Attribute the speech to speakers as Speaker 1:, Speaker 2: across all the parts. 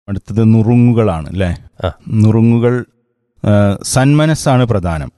Speaker 1: അടുത്തത് നുറുങ്ങുകളാണ് അല്ലേ
Speaker 2: ആ.
Speaker 1: നുറുങ്ങുകൾ ആ, സന്മനസ്സാണ് പ്രധാനം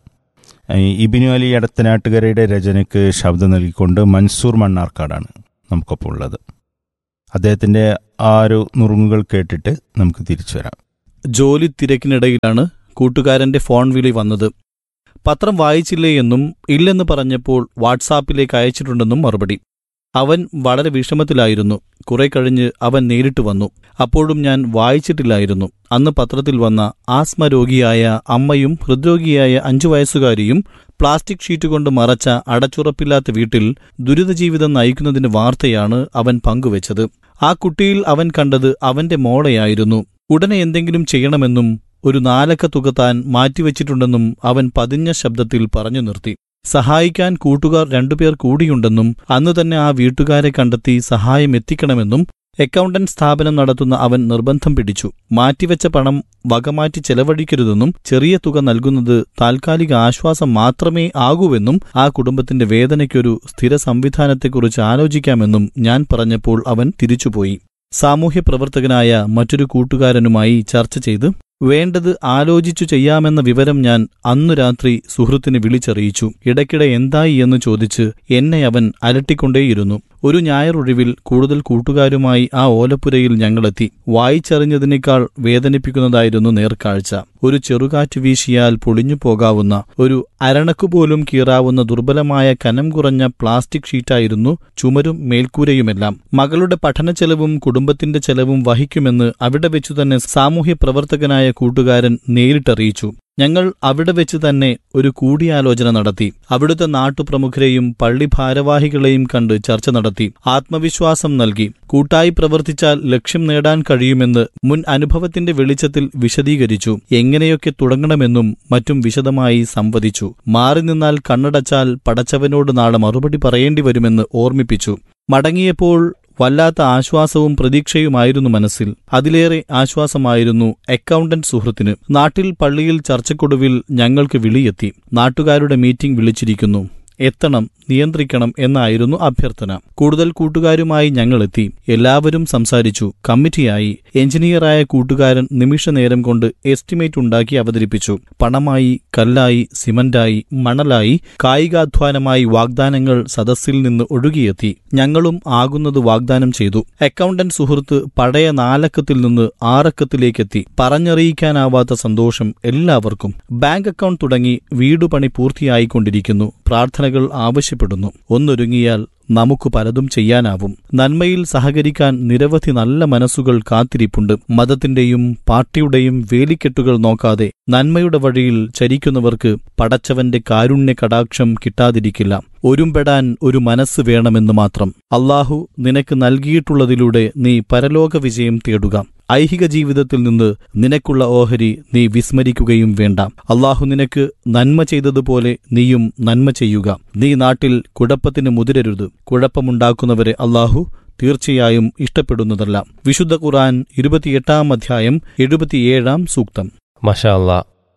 Speaker 1: ഈ ഇബിനു അലി എടത്തനാട്ടുകരയുടെ രചനയ്ക്ക് ശബ്ദം നൽകിക്കൊണ്ട് മൻസൂർ മണ്ണാർക്കാടാണ് നമുക്കൊപ്പം ഉള്ളത് അദ്ദേഹത്തിന്റെ ആ ഒരു നുറുങ്ങുകൾ കേട്ടിട്ട് നമുക്ക് തിരിച്ചു വരാം
Speaker 3: ജോലി തിരക്കിനിടയിലാണ് കൂട്ടുകാരന്റെ ഫോൺ വിളി വന്നത് പത്രം വായിച്ചില്ലേ എന്നും ഇല്ലെന്ന് പറഞ്ഞപ്പോൾ വാട്സാപ്പിലേക്ക് അയച്ചിട്ടുണ്ടെന്നും മറുപടി അവൻ വളരെ വിഷമത്തിലായിരുന്നു കുറെ കഴിഞ്ഞ് അവൻ നേരിട്ട് വന്നു അപ്പോഴും ഞാൻ വായിച്ചിട്ടില്ലായിരുന്നു അന്ന് പത്രത്തിൽ വന്ന ആസ്മ രോഗിയായ അമ്മയും ഹൃദ്രോഗിയായ അഞ്ചു വയസ്സുകാരിയും പ്ലാസ്റ്റിക് ഷീറ്റ് കൊണ്ട് മറച്ച അടച്ചുറപ്പില്ലാത്ത വീട്ടിൽ ദുരിതജീവിതം നയിക്കുന്നതിന്റെ വാർത്തയാണ് അവൻ പങ്കുവച്ചത് ആ കുട്ടിയിൽ അവൻ കണ്ടത് അവന്റെ മോളെയായിരുന്നു ഉടനെ എന്തെങ്കിലും ചെയ്യണമെന്നും ഒരു നാലക്ക തുക താൻ മാറ്റിവെച്ചിട്ടുണ്ടെന്നും അവൻ പതിഞ്ഞ ശബ്ദത്തിൽ പറഞ്ഞു നിർത്തി സഹായിക്കാൻ കൂട്ടുകാർ രണ്ടുപേർ കൂടിയുണ്ടെന്നും അന്ന് തന്നെ ആ വീട്ടുകാരെ കണ്ടെത്തി സഹായം എത്തിക്കണമെന്നും അക്കൗണ്ടന്റ് സ്ഥാപനം നടത്തുന്ന അവൻ നിർബന്ധം പിടിച്ചു മാറ്റിവെച്ച പണം വകമാറ്റി ചെലവഴിക്കരുതെന്നും ചെറിയ തുക നൽകുന്നത് താൽക്കാലിക ആശ്വാസം മാത്രമേ ആകൂവെന്നും ആ കുടുംബത്തിന്റെ വേദനയ്ക്കൊരു സ്ഥിര സംവിധാനത്തെക്കുറിച്ച് ആലോചിക്കാമെന്നും ഞാൻ പറഞ്ഞപ്പോൾ അവൻ തിരിച്ചുപോയി സാമൂഹ്യ പ്രവർത്തകനായ മറ്റൊരു കൂട്ടുകാരനുമായി ചർച്ച ചെയ്ത് വേണ്ടത് ആലോചിച്ചു ചെയ്യാമെന്ന വിവരം ഞാൻ അന്നു രാത്രി സുഹൃത്തിന് വിളിച്ചറിയിച്ചു ഇടയ്ക്കിടെ എന്തായി എന്ന് ചോദിച്ച് എന്നെ അവൻ അലട്ടിക്കൊണ്ടേയിരുന്നു ഒരു ഞായറൊഴിവിൽ കൂടുതൽ കൂട്ടുകാരുമായി ആ ഓലപ്പുരയിൽ ഞങ്ങളെത്തി വായിച്ചറിഞ്ഞതിനേക്കാൾ വേദനിപ്പിക്കുന്നതായിരുന്നു നേർക്കാഴ്ച ഒരു ചെറുകാറ്റ് വീശിയാൽ പൊളിഞ്ഞു പോകാവുന്ന ഒരു അരണക്കുപോലും കീറാവുന്ന ദുർബലമായ കനം കുറഞ്ഞ പ്ലാസ്റ്റിക് ഷീറ്റായിരുന്നു ചുമരും മേൽക്കൂരയുമെല്ലാം മകളുടെ പഠനച്ചെലവും കുടുംബത്തിന്റെ ചെലവും വഹിക്കുമെന്ന് അവിടെ വെച്ചു തന്നെ സാമൂഹ്യ പ്രവർത്തകനായ കൂട്ടുകാരൻ നേരിട്ടറിയിച്ചു ഞങ്ങൾ അവിടെ വെച്ച് തന്നെ ഒരു കൂടിയാലോചന നടത്തി അവിടുത്തെ നാട്ടുപ്രമുഖരെയും പള്ളി ഭാരവാഹികളെയും കണ്ട് ചർച്ച നടത്തി ആത്മവിശ്വാസം നൽകി കൂട്ടായി പ്രവർത്തിച്ചാൽ ലക്ഷ്യം നേടാൻ കഴിയുമെന്ന് മുൻ അനുഭവത്തിന്റെ വെളിച്ചത്തിൽ വിശദീകരിച്ചു എങ്ങനെയൊക്കെ തുടങ്ങണമെന്നും മറ്റും വിശദമായി സംവദിച്ചു മാറി നിന്നാൽ കണ്ണടച്ചാൽ പടച്ചവനോട് നാളെ മറുപടി പറയേണ്ടി വരുമെന്ന് ഓർമ്മിപ്പിച്ചു മടങ്ങിയപ്പോൾ വല്ലാത്ത ആശ്വാസവും പ്രതീക്ഷയുമായിരുന്നു മനസ്സിൽ അതിലേറെ ആശ്വാസമായിരുന്നു അക്കൗണ്ടന്റ് സുഹൃത്തിന് നാട്ടിൽ പള്ളിയിൽ ചർച്ചക്കൊടുവിൽ ഞങ്ങൾക്ക് വിളിയെത്തി നാട്ടുകാരുടെ മീറ്റിംഗ് വിളിച്ചിരിക്കുന്നു എത്തണം നിയന്ത്രിക്കണം എന്നായിരുന്നു അഭ്യർത്ഥന കൂടുതൽ കൂട്ടുകാരുമായി ഞങ്ങളെത്തി എല്ലാവരും സംസാരിച്ചു കമ്മിറ്റിയായി എഞ്ചിനീയറായ കൂട്ടുകാരൻ നിമിഷനേരം കൊണ്ട് എസ്റ്റിമേറ്റ് ഉണ്ടാക്കി അവതരിപ്പിച്ചു പണമായി കല്ലായി സിമന്റായി മണലായി കായികാധ്വാനമായി വാഗ്ദാനങ്ങൾ സദസ്സിൽ നിന്ന് ഒഴുകിയെത്തി ഞങ്ങളും ആകുന്നത് വാഗ്ദാനം ചെയ്തു അക്കൗണ്ടന്റ് സുഹൃത്ത് പഴയ നാലക്കത്തിൽ നിന്ന് ആറക്കത്തിലേക്കെത്തി പറഞ്ഞറിയിക്കാനാവാത്ത സന്തോഷം എല്ലാവർക്കും ബാങ്ക് അക്കൗണ്ട് തുടങ്ങി വീടുപണി പൂർത്തിയായിക്കൊണ്ടിരിക്കുന്നു പ്രാർത്ഥനകൾ ആവശ്യപ്പെടുന്നു ഒന്നൊരുങ്ങിയാൽ നമുക്ക് പലതും ചെയ്യാനാവും നന്മയിൽ സഹകരിക്കാൻ നിരവധി നല്ല മനസ്സുകൾ കാത്തിരിപ്പുണ്ട് മതത്തിന്റെയും പാർട്ടിയുടെയും വേലിക്കെട്ടുകൾ നോക്കാതെ നന്മയുടെ വഴിയിൽ ചരിക്കുന്നവർക്ക് പടച്ചവന്റെ കാരുണ്യ കടാക്ഷം കിട്ടാതിരിക്കില്ല ഒരുമ്പെടാൻ ഒരു മനസ്സ് വേണമെന്ന് മാത്രം അള്ളാഹു നിനക്ക് നൽകിയിട്ടുള്ളതിലൂടെ നീ പരലോക വിജയം തേടുക ഐഹിക ജീവിതത്തിൽ നിന്ന് നിനക്കുള്ള ഓഹരി നീ വിസ്മരിക്കുകയും വേണ്ട അള്ളാഹു നിനക്ക് നന്മ ചെയ്തതുപോലെ നീയും നന്മ ചെയ്യുക നീ നാട്ടിൽ കുഴപ്പത്തിന് മുതിരരുത് കുഴപ്പമുണ്ടാക്കുന്നവരെ അള്ളാഹു തീർച്ചയായും ഇഷ്ടപ്പെടുന്നതല്ല വിശുദ്ധ ഖുർആൻ ഇരുപത്തിയെട്ടാം അധ്യായം എഴുപത്തിയേഴാം സൂക്തം
Speaker 2: മഷാ അല്ലാ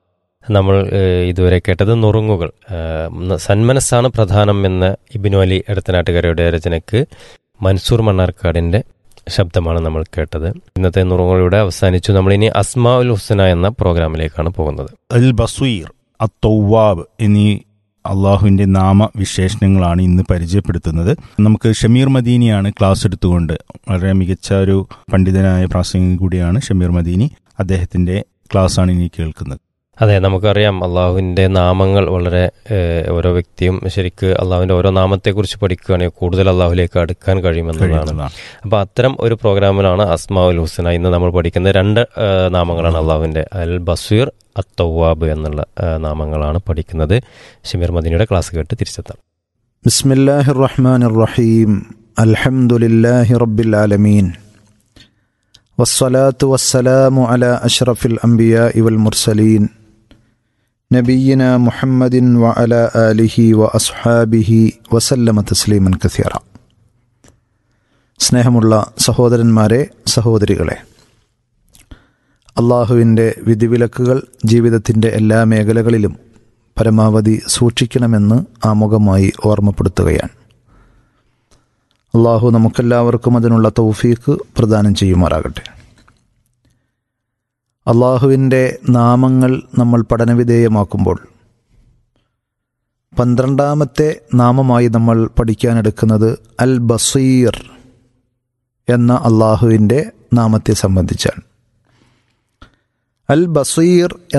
Speaker 2: നമ്മൾ ഏഹ്, ഇതുവരെ കേട്ടത് നുറുങ്ങുകൾ ഏഹ്, സന്മനസ്സാണ് പ്രധാനം എന്ന ഇബിനു അലി എടത്തനാട്ടുകരയുടെ രചനയ്ക്ക് മൻസൂർ മണ്ണാർക്കാടിന്റെ ശബ്ദമാണ് നമ്മൾ കേട്ടത് ഇന്നത്തെ നുറുങ്ങുകളിലൂടെ അവസാനിച്ചു നമ്മൾ ഇനി അസ്മാ ഉൽ ഹുസന എന്ന പ്രോഗ്രാമിലേക്കാണ് പോകുന്നത്
Speaker 1: അൽ ബസീർ അത്തൗവാബ് എന്നീ അള്ളാഹുവിൻ്റെ നാമവിശേഷണങ്ങളാണ് ഇന്ന് പരിചയപ്പെടുത്തുന്നത് നമുക്ക് ഷമീർ മദീനിയാണ് ക്ലാസ് എടുത്തുകൊണ്ട് വളരെ മികച്ച ഒരു പണ്ഡിതനായ പ്രാസംഗികൻ കൂടിയാണ് ഷമീർ മദീനി അദ്ദേഹത്തിൻ്റെ ക്ലാസ്സാണ് ഇനി കേൾക്കുന്നത്
Speaker 2: അതെ നമുക്കറിയാം അള്ളാഹുവിൻ്റെ നാമങ്ങൾ വളരെ ഏഹ്, ഓരോ വ്യക്തിയും ശരിക്ക് അള്ളാഹുവിൻ്റെ ഓരോ നാമത്തെക്കുറിച്ച് പഠിക്കുകയാണെങ്കിൽ കൂടുതൽ അള്ളാഹുലേക്ക് അടുക്കാൻ കഴിയുമെന്നുള്ളതാണ്
Speaker 1: കഴിയുന്നതാണ്
Speaker 2: അപ്പോൾ അത്തരം ഒരു പ്രോഗ്രാമിലാണ് അസ്മാ ഉൽ ഹുസന ഇന്ന് നമ്മൾ പഠിക്കുന്നത് രണ്ട് ആ, നാമങ്ങളാണ് അള്ളാഹുവിൻ്റെ അൽ ബസീർ അത്തവാബ് എന്നുള്ള ആ, നാമങ്ങളാണ് പഠിക്കുന്നത് ഷമീർ മദീനയുടെ ക്ലാസ് കേട്ട് തിരിച്ചെത്താം
Speaker 4: بسم الله الرحمن الرحيم الحمد لله رب العالمين والصلاة والسلام على أشرف الأنبياء والمرسلين نبينا محمد وعلى آله وأصحابه وسلم تسليما كثيرا സ്നേഹമുള്ള സഹോദരന്മാരെ സഹോദരികളെ അള്ളാഹുവിൻ്റെ വിധിവിലക്കുകൾ ജീവിതത്തിൻ്റെ എല്ലാ മേഖലകളിലും പരമാവധി സൂക്ഷിക്കണമെന്ന് ആമുഖമായി ഓർമ്മപ്പെടുത്തുകയാണ് അള്ളാഹു നമുക്കെല്ലാവർക്കും അതിനുള്ള തൗഫീക്ക് പ്രദാനം ചെയ്യുമാറാകട്ടെ അള്ളാഹുവിൻ്റെ നാമങ്ങൾ നമ്മൾ പഠനവിധേയമാക്കുമ്പോൾ പന്ത്രണ്ടാമത്തെ നാമമായി നമ്മൾ പഠിക്കാനെടുക്കുന്നത് അൽ ബസീർ എന്ന അള്ളാഹുവിൻ്റെ നാമത്തെ സംബന്ധിച്ചാണ് അൽ ബസീർ